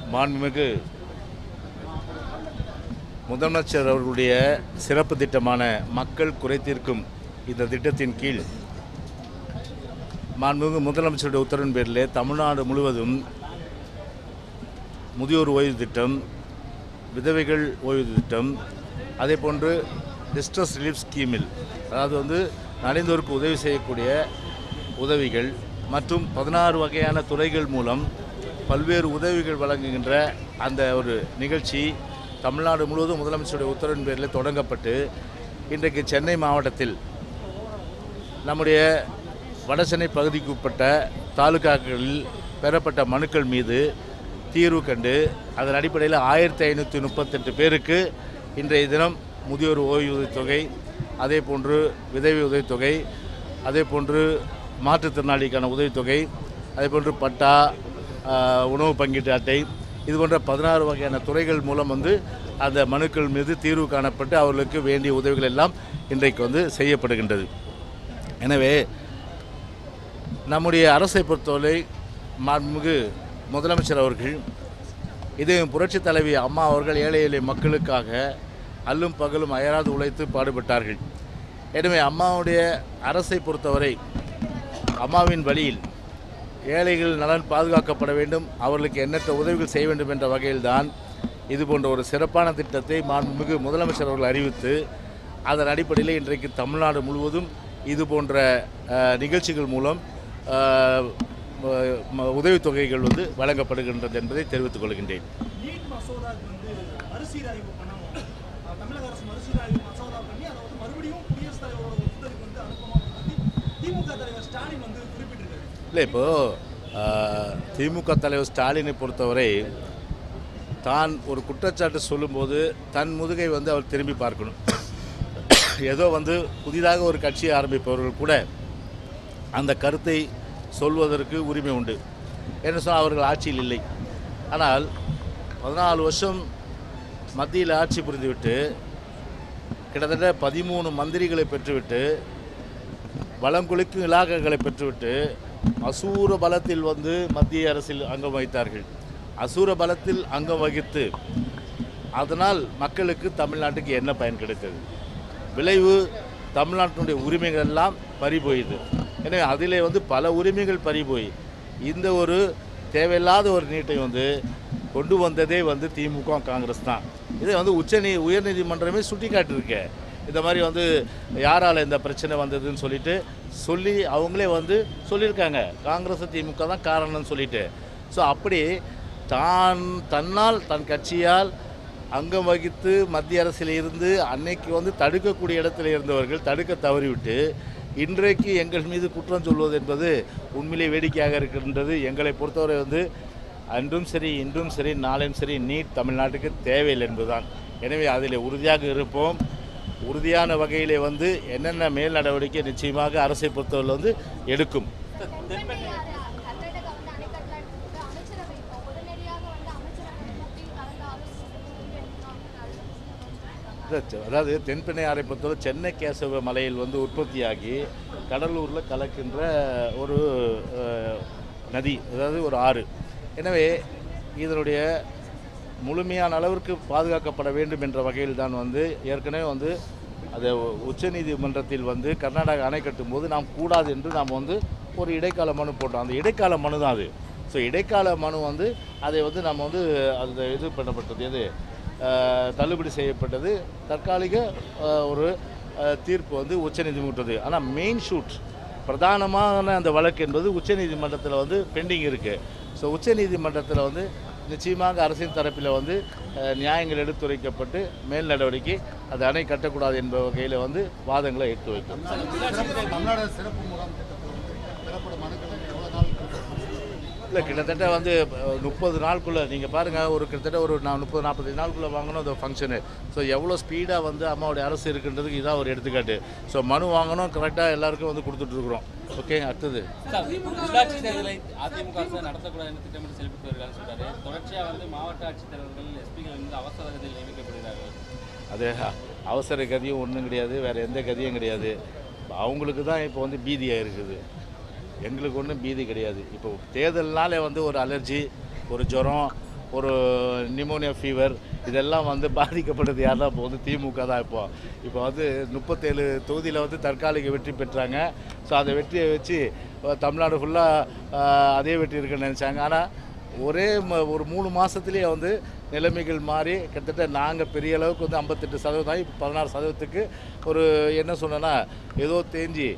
மாண்புமிகு முதலமைச்சர் அவர்களுடைய சிறப்பு திட்டமான மக்கள் குறைத்தீர்க்கும் இந்த திட்டத்தின் கீழ் மாண்புமிகு முதலமைச்சருடைய உத்தரவின் பேரில் தமிழ்நாடு முழுவதும் முதியோர் ஓய்வு திட்டம் விதவைகள் ஓய்வு திட்டம் அதே போன்று டிஸ்ட்ரஸ் ரிலீஃப் ஸ்கீமில் அதாவது வந்து நலிந்தோருக்கு உதவி செய்யக்கூடிய உதவிகள் மற்றும் பதினாறு வகையான துறைகள் மூலம் பல்வேறு உதவிகள் வழங்குகின்ற அந்த ஒரு நிகழ்ச்சி தமிழ்நாடு முழுவதும் முதலமைச்சருடைய உத்தரவின் பேரில் தொடங்கப்பட்டு இன்றைக்கு சென்னை மாவட்டத்தில் நம்முடைய வடசென்னை பகுதிக்கு உட்பட்ட தாலுகாக்களில் பெறப்பட்ட மனுக்கள் மீது தீர்வு கண்டு அதன் அடிப்படையில் ஆயிரத்தி ஐநூற்றி முப்பத்தெட்டு பேருக்கு இன்றைய தினம் முதியோர் ஓய்வூதியத் தொகை அதே போன்று விதவை உதவித்தொகை அதே போன்று மாற்றுத்திறனாளிக்கான உதவித்தொகை அதே போன்று பட்டா ஆஹ், உணவு பங்கீட்டு அட்டை இது போன்ற பதினாறு வகையான துறைகள் மூலம் வந்து அந்த மனுக்கள் மீது தீர்வு காணப்பட்டு அவர்களுக்கு வேண்டிய உதவிகள் எல்லாம் இன்றைக்கு வந்து செய்யப்படுகின்றது எனவே நம்முடைய அரசை பொறுத்தவரை மாண்புமிகு முதலமைச்சர் அவர்கள் இது புரட்சி தலைவி அம்மா அவர்கள் ஏழை எளிய மக்களுக்காக அல்லும் பகலும் அயராது உழைத்து பாடுபட்டார்கள் எனவே அம்மாவுடைய அரசை பொறுத்தவரை அம்மாவின் வழியில் ஏழைகள் நலன் பாதுகாக்கப்பட வேண்டும் அவர்களுக்கு எண்ணற்ற உதவிகள் செய்ய வேண்டும் என்ற வகையில்தான் இது போன்ற ஒரு சிறப்பான திட்டத்தை மாண்புமிகு முதலமைச்சர் அவர்கள் அறிவித்து அதன் அடிப்படையில் இன்றைக்கு தமிழ்நாடு முழுவதும் இது போன்ற அஹ், நிகழ்ச்சிகள் மூலம் அஹ், ம- ம- உதவித்தொகைகள் வந்து வழங்கப்படுகின்றது என்பதை தெரிவித்துக் கொள்கின்றேன் நீட் மசோதாவுக்கு வந்து மறுசீராய்வு பண்ணணும் அஹ் தமிழக அரசு மறுசீராய்வு மசோதா பண்ணி அதை வந்து மறுபடியும் குடியரசுத் தலைவரோட ஒப்புதலுக்கு வந்து அனுப்பணும் அப்படின்னு சொல்லி திமுக தலைவர் ஸ்டாலின் வந்து குறிப்பிட்டிருக்காரு இல்லை இப்போது திமுக தலைவர் ஸ்டாலினை பொறுத்தவரை தான் ஒரு குற்றச்சாட்டு சொல்லும்போது தன் முதுகை வந்து அவர் திரும்பி பார்க்கணும் ஏதோ வந்து புதிதாக ஒரு கட்சியை ஆரம்பிப்பவர்கள் கூட அந்த கருத்தை சொல்வதற்கு உரிமை உண்டு என்ன சொன்னால் அவர்கள் ஆட்சியில் இல்லை ஆனால் பதினாலு வருஷம் மத்தியில் ஆட்சி புரிந்துவிட்டு கிட்டத்தட்ட பதிமூணு மந்திரிகளை பெற்றுவிட்டு வளம் குளிக்கும் இலாக்காக்களை பெற்றுவிட்டு அசூர பலத்தில் வந்து மத்திய அரசில் அங்கம் வகித்தார்கள் அசூர பலத்தில் அங்கம் வகித்து அதனால் மக்களுக்கு தமிழ்நாட்டுக்கு என்ன பயன் கிடைத்தது விளைவு தமிழ்நாட்டினுடைய உரிமைகள் எல்லாம் பறிபோயுது எனவே அதிலே வந்து பல உரிமைகள் பறிபோய் இந்த ஒரு தேவையில்லாத ஒரு நீட்டை வந்து கொண்டு வந்ததே வந்து திமுக காங்கிரஸ் தான் இதை வந்து உச்சநீ உயர்நீதிமன்றமே சுட்டி காட்டியிருக்க இந்த மாதிரி வந்து யாரால் இந்த பிரச்சனை வந்ததுன்னு சொல்லிட்டு சொல்லி அவங்களே வந்து சொல்லியிருக்காங்க காங்கிரஸ் திமுக தான் காரணம்னு சொல்லிட்டு ஸோ அப்படி தான் தன்னால் தன் கட்சியால் அங்கம் வகித்து மத்திய அரசில் இருந்து அன்னைக்கு வந்து தடுக்கக்கூடிய இடத்துல இருந்தவர்கள் தடுக்க தவறிவிட்டு இன்றைக்கு எங்கள் மீது குற்றம் சொல்வது என்பது உண்மையிலே வேடிக்கையாக இருக்கின்றது எங்களை பொறுத்தவரை வந்து அன்றும் சரி இன்றும் சரி நாளையும் சரி நீட் தமிழ்நாட்டுக்கு தேவையில்லை என்பதுதான் எனவே அதில் உறுதியாக இருப்போம் உறுதியான வகையிலே வந்து என்னென்ன மேல் நடவடிக்கை நிச்சயமாக அரசை பொறுத்தவரை வந்து எடுக்கும் தென்பெண்ணையாறு கர்நாடகா வந்து அணை கட்டலான்னு போட்டு அமைச்சரவை இப்போ உடனடியாக வந்து அமைச்சரவை கூட்டி கலந்து ஆலோசனை முடிவெடுக்கணும் அப்படின்னு அதான் அதாவது தென்பெண்ணை ஆறை பொறுத்தவரை சென்னை கேசவ மலையில் வந்து உற்பத்தியாகி கடலூரில் கலக்கின்ற ஒரு அஹ், நதி அதாவது ஒரு ஆறு எனவே இதனுடைய முழுமையான அளவிற்கு பாதுகாக்கப்பட வேண்டும் என்ற வகையில் தான் வந்து ஏற்கனவே வந்து அதை உச்சநீதிமன்றத்தில் வந்து கர்நாடகா அணை கட்டும்போது நாம் கூடாது என்று நாம் வந்து ஒரு இடைக்கால மனு போட்டோம் அந்த இடைக்கால மனு தான் அது ஸோ இடைக்கால மனு வந்து அதை வந்து நம்ம வந்து அந்த இது பண்ணப்பட்டது எது அஹ், தள்ளுபடி செய்யப்பட்டது தற்காலிக அஹ், ஒரு அஹ், தீர்ப்பு வந்து உச்சநீதிமன்றது ஆனால் மெயின் ஷூட் பிரதானமான அந்த வழக்கு என்பது உச்சநீதிமன்றத்தில் வந்து பெண்டிங் இருக்குது ஸோ உச்சநீதிமன்றத்தில் வந்து நிச்சயமாக அரசின் தரப்பில் வந்து அஹ், நியாயங்கள் எடுத்துரைக்கப்பட்டு மேல் நடவடிக்கை அது அணை கட்டக்கூடாது என்ப வகையில் வந்து வாதங்களை எடுத்து வைக்கும் தமிழ்நாடு சிறப்பு முகாம் திட்டத்தில் பெறப்படும் மனுக்களை எவ்வளோ நாள் இல்லை கிட்டத்தட்ட வந்து முப்பது நாளுக்குள்ளே நீங்கள் பாருங்கள் ஒரு கிட்டத்தட்ட ஒரு நான் முப்பது நாற்பது நாளுக்குள்ளே வாங்கணும் அந்த ஃபங்க்ஷனு ஸோ எவ்வளோ ஸ்பீடாக வந்து அம்மாவுடைய அரசு இருக்குன்றதுக்கு இதான் ஒரு எடுத்துக்காட்டு ஸோ மனு வாங்கணும் கரெக்டாக எல்லாருக்கும் வந்து கொடுத்துட்ருக்குறோம் ஓகே அடுத்தது சார், உள்ளாட்சி தேர்தலை அதிமுக அரசு நடத்தக்கூடாதுன்னு திட்டமிட்டு செயல்பட்டு வருகிறான்னு சொல்றாரு தொடர்ச்சியா வந்து மாவட்ட ஆட்சித்தலைவர்கள் எஸ்பிகள் வந்து அவசர கதியில் நியமிக்கப்படுகிறார்கள் அது அவசர கதியும் ஒன்றும் கிடையாது வேறு எந்த கதியும் கிடையாது அவங்களுக்கு தான் இப்போ வந்து பீதியாக இருக்குது எங்களுக்கு ஒன்றும் பீதி கிடையாது இப்போ தேர்தல்னாலே வந்து ஒரு அலர்ஜி ஒரு ஜுரம் ஒரு நிமோனியா ஃபீவர் இதெல்லாம் வந்து பாதிக்கப்பட்டது யாருன்னா இப்போ வந்து திமுக தான் இப்போ இப்போ வந்து முப்பத்தேழு தொகுதியில் வந்து தற்காலிக வெற்றி பெற்றாங்க ஸோ அந்த வெற்றியை வச்சு அஹ், தமிழ்நாடு ஃபுல்லாக அதே வெற்றி இருக்குன்னு நினச்சாங்க ஆனால் ஒரே ம- ஒரு மூணு மாதத்துலேயே வந்து நிலைமைகள் மாறி கிட்டத்தட்ட நாங்கள் பெரிய அளவுக்கு வந்து ஐம்பத்தெட்டு சதவீதம் ஆகி இப்போ பதினாறு சதவீதத்துக்கு ஒரு என்ன சொன்னேன்னா ஏதோ தேஞ்சி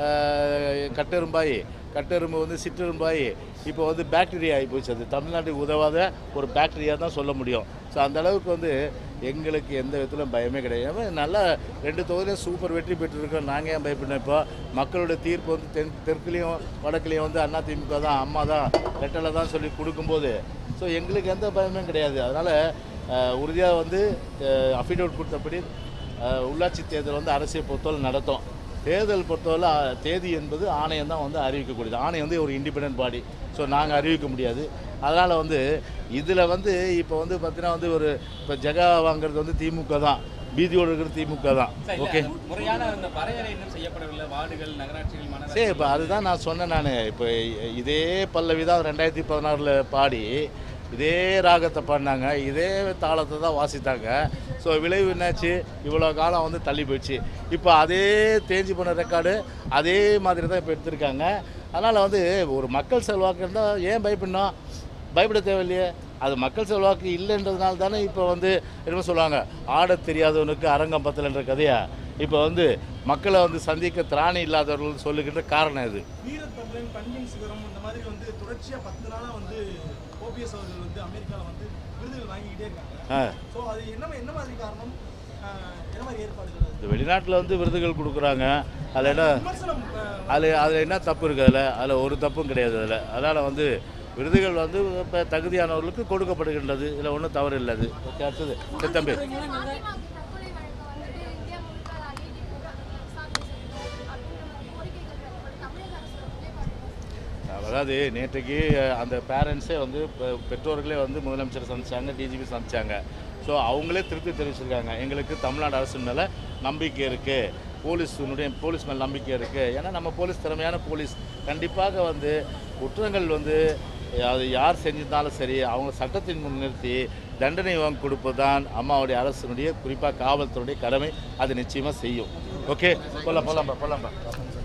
ஆஹ், கட்டெரும்பாயி கட்டெரும்பு வந்து சிற்றெரும்பாயி இப்போ வந்து பாக்டீரியா ஆகி போச்சு அது தமிழ்நாட்டுக்கு உதவாத ஒரு பாக்டீரியா தான் சொல்ல முடியும் ஸோ அந்த அளவுக்கு வந்து எங்களுக்கு எந்த விதத்திலும் பயமே கிடையாது ஏன்னா நல்லா ரெண்டு தொகுதியும் சூப்பர் வெற்றி பெற்றிருக்கோம் நாங்கள் ஏன் பயப்படணும் இப்போ மக்களோட தீர்ப்பு வந்து தென் தெற்குலேயும் வடக்குலேயும் வந்து அண்ணா திமுக தான் அம்மா தான் ரெட்டலை தான் சொல்லி கொடுக்கும்போது ஸோ எங்களுக்கு எந்த பயமும் கிடையாது அதனால் உறுதியாக வந்து அஃபிடவிட் கொடுத்தபடி அஹ், உள்ளாட்சி தேர்தல் வந்து அரசியல் பொறுத்தவரை நடத்தும் தேர்தல் பொறுத்தவரை அஹ், தேதி என்பது ஆணையம் தான் வந்து அறிவிக்கக்கூடியது ஆணையம் வந்து ஒரு இண்டிபெண்டன்ட் பாடி ஸோ நாங்கள் அறிவிக்க முடியாது அதனால் வந்து இதில் வந்து இப்போ வந்து பார்த்தீங்கன்னா வந்து ஒரு இப்போ ஜெகா வாங்குறது வந்து திமுக தான் பீதியோடு இருக்கிறது திமுக தான் சார், இல்ல, ஓகே முறையான அந்த வரையறை இன்னும் செய்யப்படவில்லை வார்டுகள் நகராட்சிகள் சரி மாநகராட்சி இப்போ அதுதான் நான் சொன்னேன் நான் இப்போ இதே பல்லவி தான் ரெண்டாயிரத்தி பதினாறில் பாடி இதே ராகத்தை பாடினாங்க இதே தாளத்தை தான் வாசித்தாங்க ஸோ விளைவு என்னாச்சு இவ்வளோ காலம் வந்து தள்ளி போயிடுச்சு இப்போ அதே தேஞ்சு போன ரெக்கார்டு அதே மாதிரி தான் இப்போ எடுத்திருக்காங்க அதனால் வந்து ஒரு மக்கள் செல்வாக்கு இருந்தால் ஏன் பயப்படணும் பயப்பட தேவையில்லையே அது மக்கள் செல்வாக்கு இல்லைன்றதுனால தானே இப்போ வந்து என்ன சொல்லுவாங்க ஆடத் தெரியாதவனுக்கு அரங்கம் பத்தலைன்ற கதையா இப்போ வந்து மக்களை வந்து சந்திக்க திராணி இல்லாதவர்கள் சொல்லுகின்ற காரணம் இது வீரத்தமிழன் பன்னியின் சிகரம் இந்த மாதிரி வந்து தொடர்ச்சியா பத்து நாளா வந்து ஓபிஎஸ் அவர்கள் வந்து அமெரிக்கால வந்து விருதுகள் வாங்கிக்கிட்டே இருக்காங்க ஆ ஸோ அது என்ன என்ன மாதிரி காரணம் ஆஹ் என்ன மாதிரி ஏற்பாடுகள் அது? இந்த வெளிநாட்டில் வந்து விருதுகள் கொடுக்குறாங்க அதில் என்ன விமர்சனம் ஆஹ் அதில் அதில் என்ன தப்பு இருக்குது அதில் அதில் ஒரு தப்பும் கிடையாது அதில் அதனால் வந்து விருதுகள் வந்து இப்போ தகுதியானவர்களுக்கு கொடுக்கப்படுகின்றது இதில் ஒன்றும் தவறு இல்லை அது ஓகே அடுத்தது சித்தம்பி பாத்திமாவுக்கு தற்கொலை வழக்கு வந்துட்டு இந்தியா முழுக்க நீதிமன்றம் விசாரணை செய்யணும் அப்படின்ற மாதிரி கோரிக்கைகள் வைக்கப்பட்டு தமிழக அரசு நிலைப்பாடு அதாவது நேற்றைக்கு அஹ், அந்த பேரண்ட்ஸே வந்து பெ- பெற்றோர்களே வந்து முதலமைச்சர் சந்திச்சாங்க டிஜிபி சந்திச்சாங்க ஸோ அவங்களே திருப்தி தெரிவிச்சிருக்காங்க எங்களுக்கு தமிழ்நாடு அரசு மேலே நம்பிக்கை இருக்குது போலீஸினுடைய போலீஸ் மேலே நம்பிக்கை இருக்குது ஏன்னா நம்ம போலீஸ் திறமையான போலீஸ் கண்டிப்பாக வந்து குற்றங்கள் வந்து அது யார் செஞ்சிருந்தாலும் சரி அவங்க சட்டத்தின் முன் நிறுத்தி தண்டனை வாங்கி கொடுப்பது தான் அம்மாவுடைய அரசினுடைய குறிப்பாக காவல்துறையுடைய கடமை அது நிச்சயமாக செய்யும் ஓகே போலாம் போலாம் போலாம்